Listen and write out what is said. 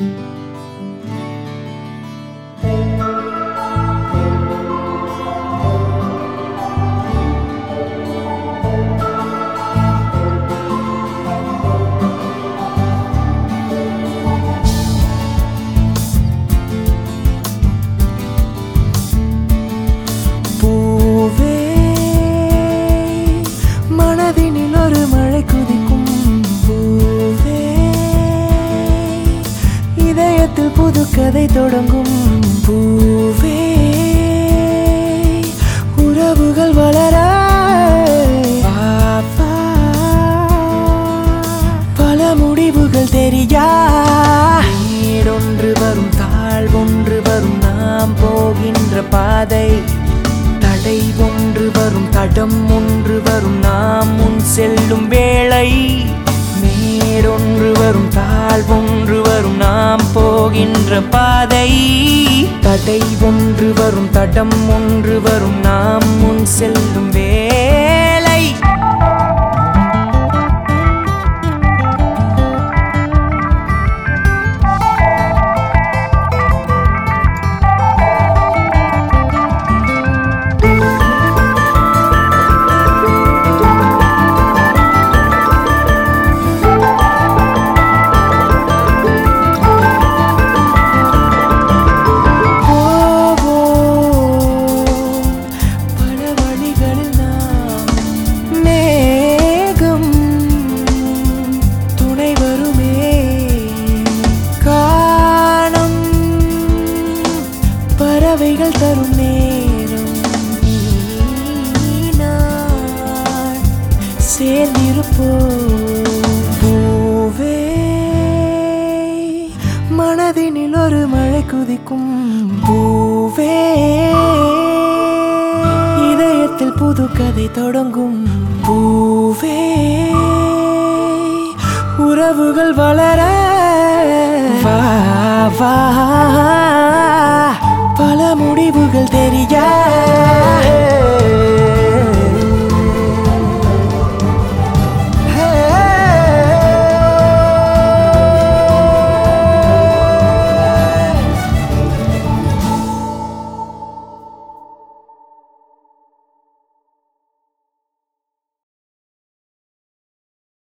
பூவே மனதினில் ஒரு மழை குதிக்கும் பூவே இதயத்தில் புது கதை தொடங்கும் பூவே உறவுகள் வளர வா, வா. பல முடிவுகள் தெரியா நீடொன்று வரும் தாழ் ஒன்று வரும் நாம் போகின்ற பாதை தடை ஒன்று வரும் தடம் ஒன்று வரும் நாம் முன் செல்லும் வேளை மேடொன்று வரும் தாழ் ஒன்று வரும் நாம் போகின்ற பாதை தடை ஒன்று வரும் தடம் ஒன்று வரும் நாம் முன் செல்லும் வேளை போவோம் பல வழிகளில் நாம் மேகம் துணை வருமே காணும் பறவைகள் தரும் நேரம் நீ நான் சேர்ந்திருப்போம் பூவே மனதினில் ஒரு மழை குதிக்கும் பூவே இதயத்தில் புது கதை தொடங்கும் பூவே உறவுகள் வளர வா வா பல முடிவுகள் தெரிய